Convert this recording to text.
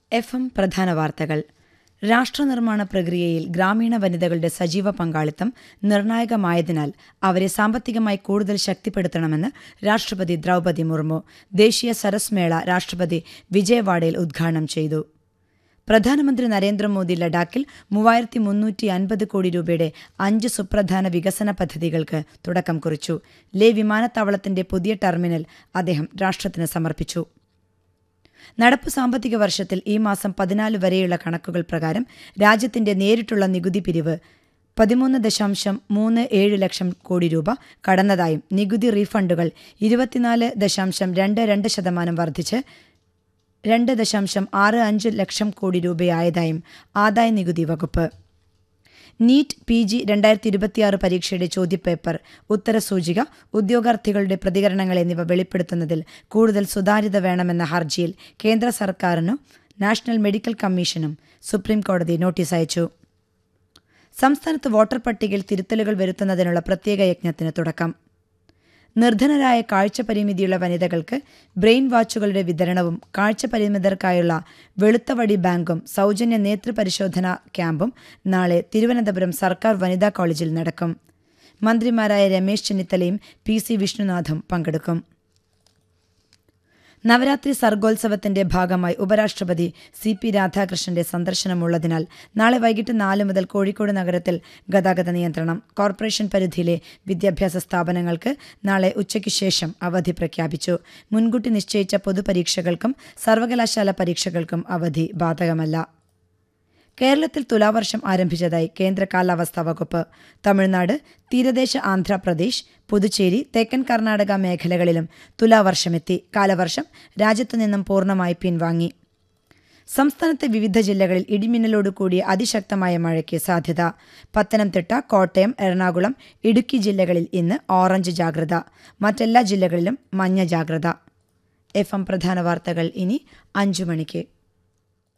F M പ്രധാന വാർത്തകൾ രാഷ്ട്രനിർമ്മാണ പ്രക്രിയയിൽ ഗ്രാമീണ വനിതകളുടെ സജീവ പങ്കാളിത്തം നിർണായകമായതിനാൽ അവരെ സാമ്പത്തികമായി കൂടുതൽ ശക്തിപ്പെടുത്തണമെന്ന് രാഷ്ട്രപതി ദ്രൗപദി മുർമു ദേശീയ സരസ് മേള രാഷ്ട്രപതി വിജയവാഡയിൽ ഉദ്ഘാടനം ചെയ്തു പ്രധാനമന്ത്രി നരേന്ദ്രമോദി ലഡാക്കിൽ മൂവായിരത്തി മുന്നൂറ്റി അൻപത് കോടി രൂപയുടെ അഞ്ച് സുപ്രധാന വികസന പദ്ധതികൾക്ക് തുടക്കം കുറിച്ചു ലേ വിമാനത്താവളത്തിന്റെ പുതിയ ടെർമിനൽ അദ്ദേഹം രാഷ്ട്രത്തിന് സമർപ്പിച്ചു നടപ്പു സാമ്പത്തിക വർഷത്തിൽ ഈ മാസം പതിനാല് വരെയുള്ള കണക്കുകൾ പ്രകാരം രാജ്യത്തിന്റെ നേരിട്ടുള്ള നികുതി പിരിവ് പതിമൂന്ന് ദശാംശം മൂന്ന് ഏഴ് ലക്ഷം കോടി രൂപ കടന്നതായും നികുതി റീഫണ്ടുകൾ ഇരുപത്തിനാല് ദശാംശം രണ്ട് രണ്ട് ശതമാനം വർദ്ധിച്ച് രണ്ട് ദശാംശം ആറ് അഞ്ച് ലക്ഷം കോടി രൂപയായതായും ആദായ നികുതി വകുപ്പ് നീറ്റ് പി ജി രണ്ടായിരത്തി ഇരുപത്തിയാറ് പരീക്ഷയുടെ ചോദ്യപേപ്പർ ഉത്തരസൂചിക ഉദ്യോഗാർത്ഥികളുടെ പ്രതികരണങ്ങൾ എന്നിവ വെളിപ്പെടുത്തുന്നതിൽ കൂടുതൽ സുതാര്യത വേണമെന്ന ഹർജിയിൽ കേന്ദ്ര സർക്കാരിനും നാഷണൽ മെഡിക്കൽ കമ്മീഷനും സുപ്രീം കോടതി നോട്ടീസ് അയച്ചു സംസ്ഥാനത്ത് വോട്ടർ പട്ടികയിൽ തിരുത്തലുകൾ വരുത്തുന്നതിനുള്ള പ്രത്യേക യജ്ഞത്തിന് തുടക്കം നിർധനരായ കാഴ്ച പരിമിതിയുള്ള വനിതകൾക്ക് ബ്രെയിൻ വാച്ചുകളുടെ വിതരണവും കാഴ്ച പരിമിതർക്കായുള്ള വെളുത്തവടി ബാങ്കും സൗജന്യ നേതൃപരിശോധന ക്യാമ്പും നാളെ തിരുവനന്തപുരം സർക്കാർ വനിതാ കോളേജിൽ നടക്കും മന്ത്രിമാരായ രമേശ് ചെന്നിത്തലയും പി സി വിഷ്ണുനാഥും പങ്കെടുക്കും നവരാത്രി സർഗോത്സവത്തിന്റെ ഭാഗമായി ഉപരാഷ്ട്രപതി സി പി രാധാകൃഷ്ണന്റെ സന്ദർശനമുള്ളതിനാൽ നാളെ വൈകിട്ട് നാല് മുതൽ കോഴിക്കോട് നഗരത്തിൽ ഗതാഗത നിയന്ത്രണം കോർപ്പറേഷൻ പരിധിയിലെ വിദ്യാഭ്യാസ സ്ഥാപനങ്ങൾക്ക് നാളെ ഉച്ചയ്ക്ക് ശേഷം അവധി പ്രഖ്യാപിച്ചു മുൻകൂട്ടി നിശ്ചയിച്ച പൊതുപരീക്ഷകൾക്കും സർവകലാശാല പരീക്ഷകൾക്കും അവധി ബാധകമല്ല കേരളത്തിൽ തുലാവർഷം ആരംഭിച്ചതായി കേന്ദ്ര കാലാവസ്ഥാ വകുപ്പ് തമിഴ്നാട് തീരദേശ ആന്ധ്രാപ്രദേശ് പുതുച്ചേരി തെക്കൻ കർണാടക മേഖലകളിലും തുലാവർഷമെത്തി കാലവർഷം രാജ്യത്തു നിന്നും പൂർണ്ണമായി പിൻവാങ്ങി സംസ്ഥാനത്തെ വിവിധ ജില്ലകളിൽ ഇടിമിന്നലോട് കൂടിയ അതിശക്തമായ മഴയ്ക്ക് സാധ്യത പത്തനംതിട്ട കോട്ടയം എറണാകുളം ഇടുക്കി ജില്ലകളിൽ ഇന്ന് ഓറഞ്ച് ജാഗ്രത മറ്റെല്ലാ ജില്ലകളിലും മഞ്ഞ ജാഗ്രത എഫ് എം പ്രധാന വാർത്തകൾ ഇനി അഞ്ചു മണിക്ക്